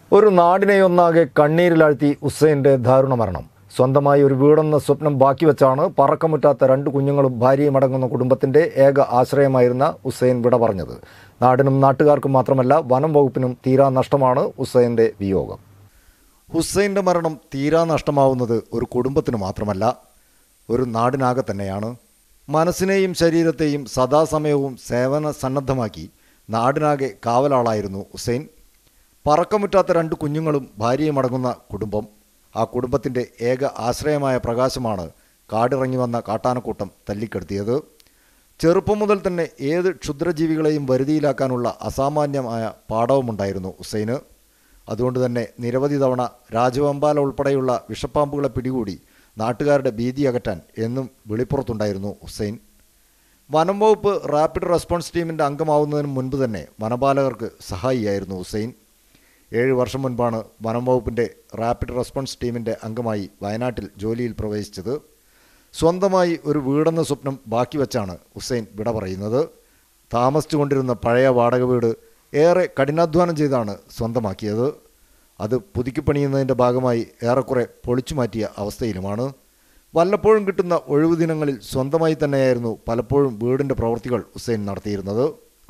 ഒരു നാടിനെയൊന്നാകെ കണ്ണീരിലാഴ്ത്തി ഉസൈൻ്റെ ദാരുണ മരണം സ്വന്തമായി ഒരു വീടെന്ന സ്വപ്നം ബാക്കി വെച്ചാണ് പറക്കമുറ്റാത്ത രണ്ട് കുഞ്ഞുങ്ങളും ഭാര്യയും അടങ്ങുന്ന കുടുംബത്തിന്റെ ഏക ആശ്രയമായിരുന്ന ഉസൈൻ വിട പറഞ്ഞത് നാടിനും നാട്ടുകാർക്കും മാത്രമല്ല വനം വകുപ്പിനും തീരാ നഷ്ടമാണ് ഉസൈൻ്റെ വിയോഗം ഹുസൈൻ്റെ മരണം തീരാ നഷ്ടമാവുന്നത് ഒരു കുടുംബത്തിന് മാത്രമല്ല ഒരു നാടിനാകെ തന്നെയാണ് മനസ്സിനെയും ശരീരത്തെയും സദാസമയവും സേവന സന്നദ്ധമാക്കി നാടിനാകെ കാവലാളായിരുന്നു ഹുസൈൻ പറക്കമുറ്റാത്ത രണ്ട് കുഞ്ഞുങ്ങളും ഭാര്യയും അടങ്ങുന്ന കുടുംബം ആ കുടുംബത്തിൻ്റെ ഏക ആശ്രയമായ പ്രകാശമാണ് കാടിറങ്ങി വന്ന കാട്ടാനക്കൂട്ടം തല്ലിക്കെടുത്തിയത് ചെറുപ്പം മുതൽ തന്നെ ഏത് ക്ഷുദ്രജീവികളെയും വരുതിയിലാക്കാനുള്ള അസാമാന്യമായ പാഠവുമുണ്ടായിരുന്നു ഹുസൈന് അതുകൊണ്ട് തന്നെ നിരവധി തവണ രാജവമ്പാല ഉൾപ്പെടെയുള്ള വിഷപ്പാമ്പുകളെ പിടികൂടി നാട്ടുകാരുടെ ഭീതി അകറ്റാൻ എന്നും വെളിപ്പുറത്തുണ്ടായിരുന്നു ഹുസൈൻ വനം വകുപ്പ് റാപ്പിഡ് റെസ്പോൺസ് ടീമിൻ്റെ അംഗമാവുന്നതിന് മുൻപ് തന്നെ വനപാലകർക്ക് സഹായിയായിരുന്നു ഹുസൈൻ ഏഴ് വർഷം മുൻപാണ് വനം വകുപ്പിൻ്റെ റാപ്പിഡ് റെസ്പോൺസ് ടീമിൻ്റെ അംഗമായി വയനാട്ടിൽ ജോലിയിൽ പ്രവേശിച്ചത് സ്വന്തമായി ഒരു വീടെന്ന സ്വപ്നം ബാക്കി വച്ചാണ് ഹുസൈൻ വിട പറയുന്നത് താമസിച്ചുകൊണ്ടിരുന്ന പഴയ വാടക വീട് ഏറെ കഠിനാധ്വാനം ചെയ്താണ് സ്വന്തമാക്കിയത് അത് പുതുക്കി പണിയുന്നതിൻ്റെ ഭാഗമായി ഏറെക്കുറെ പൊളിച്ചു മാറ്റിയ അവസ്ഥയിലുമാണ് വല്ലപ്പോഴും കിട്ടുന്ന ഒഴിവു ദിനങ്ങളിൽ സ്വന്തമായി തന്നെയായിരുന്നു പലപ്പോഴും വീടിൻ്റെ പ്രവൃത്തികൾ ഹുസൈൻ നടത്തിയിരുന്നത്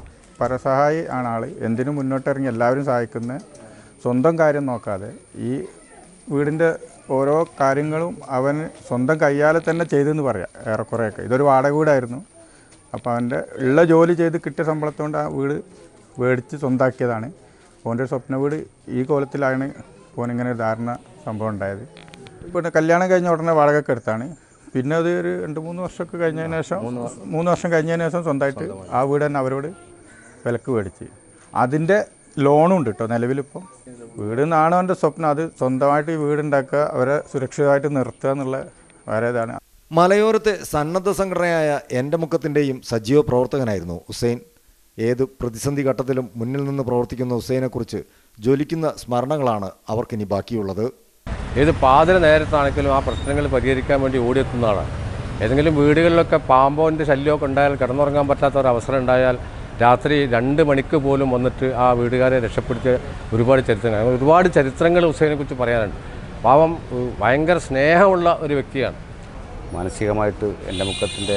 പരസഹായി ആണ് ആൾ എന്തിനും മുന്നോട്ടിറങ്ങി എല്ലാവരും സഹായിക്കുന്ന സ്വന്തം കാര്യം നോക്കാതെ ഈ വീടിൻ്റെ ഓരോ കാര്യങ്ങളും അവൻ സ്വന്തം കയ്യാലെ തന്നെ ചെയ്തെന്ന് പറയാം ഏറെക്കുറെയൊക്കെ ഇതൊരു വാടക വീടായിരുന്നു അപ്പോൾ അവൻ്റെ ഉള്ള ജോലി ചെയ്ത് കിട്ടിയ ശമ്പളത്തോണ്ട് ആ വീട് മേടിച്ച് സ്വന്തമാക്കിയതാണ് ഓൻ്റെ ഒരു സ്വപ്ന വീട് ഈ കോലത്തിലാണ് ഓനിങ്ങനെ ഒരു ധാരണ സംഭവം ഉണ്ടായത് പിന്നെ കല്യാണം കഴിഞ്ഞ ഉടനെ വാടകയ്ക്ക് എടുത്താണ് പിന്നെ അത് ഒരു രണ്ട് മൂന്ന് വർഷമൊക്കെ കഴിഞ്ഞതിന് ശേഷം മൂന്ന് വർഷം കഴിഞ്ഞതിന് ശേഷം സ്വന്തമായിട്ട് ആ വീട് തന്നെ അവരോട് വിലക്ക് മേടിച്ച് അതിൻ്റെ ലോണും ഉണ്ട് കേട്ടോ നിലവിലിപ്പം വീട് എന്നാണ് അവൻ്റെ സ്വപ്നം അത് സ്വന്തമായിട്ട് ഈ വീടുണ്ടാക്കുക അവരെ സുരക്ഷിതമായിട്ട് നിർത്തുക എന്നുള്ള വേറെ ഇതാണ് മലയോരത്തെ സന്നദ്ധ സംഘടനയായ എൻ്റെ മുക്കത്തിൻ്റെയും സജീവ പ്രവർത്തകനായിരുന്നു ഹുസൈൻ ഏത് പ്രതിസന്ധി ഘട്ടത്തിലും മുന്നിൽ നിന്ന് പ്രവർത്തിക്കുന്ന ഹുസൈനെക്കുറിച്ച് ജ്വലിക്കുന്ന സ്മരണകളാണ് അവർക്കിനി ബാക്കിയുള്ളത് ഏത് പാതിര നേരത്താണെങ്കിലും ആ പ്രശ്നങ്ങൾ പരിഹരിക്കാൻ വേണ്ടി ഓടിയെത്തുന്ന ആളാണ് ഏതെങ്കിലും വീടുകളിലൊക്കെ പാമ്പോൻ്റെ ശല്യമൊക്കെ ഉണ്ടായാൽ കിടന്നുറങ്ങാൻ പറ്റാത്ത ഒരു അവസരം ഉണ്ടായാൽ രാത്രി രണ്ട് മണിക്ക് പോലും വന്നിട്ട് ആ വീടുകാരെ രക്ഷപ്പെടുത്തിയ ഒരുപാട് ചരിത്രങ്ങൾ അങ്ങനെ ഒരുപാട് ചരിത്രങ്ങൾ ഹുസൈനെ കുറിച്ച് പറയാനുണ്ട് പാവം ഉം, ഭയങ്കര സ്നേഹമുള്ള ഒരു വ്യക്തിയാണ് മാനസികമായിട്ട് എൻ്റെ മുഖത്തിൻ്റെ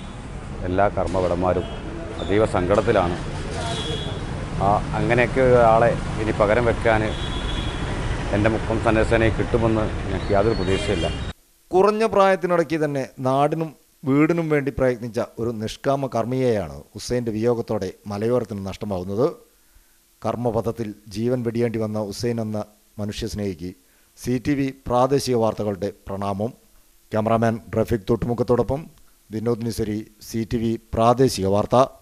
എല്ലാ കർമ്മഭടന്മാരും അതീവ സങ്കടത്തിലാണ് ആ അങ്ങനെയൊക്കെ ഒരാളെ ഇനി പകരം വെക്കാൻ എൻ്റെ മുഖം സന്യാസനെ കിട്ടുമെന്ന് ഞങ്ങൾക്ക് യാതൊരു പ്രതീക്ഷയില്ല കുറഞ്ഞ പ്രായത്തിനിടയ്ക്ക് തന്നെ നാടിനും വീടിനും വേണ്ടി പ്രയത്നിച്ച ഒരു നിഷ്കാമ കർമ്മിയെയാണ് ഹുസൈൻ്റെ വിയോഗത്തോടെ മലയോരത്തിന് നഷ്ടമാവുന്നത് കർമ്മപഥത്തിൽ ജീവൻ വെടിയേണ്ടി വന്ന ഹുസൈൻ എന്ന മനുഷ്യസ്നേഹിക്ക് സി ടി വി പ്രാദേശിക വാർത്തകളുടെ പ്രണാമം ക്യാമറാമാൻ റഫീഖ് തൊട്ടുമുഖത്തോടൊപ്പം വിനോദ് നിസരി സി ടി വി പ്രാദേശിക വാർത്ത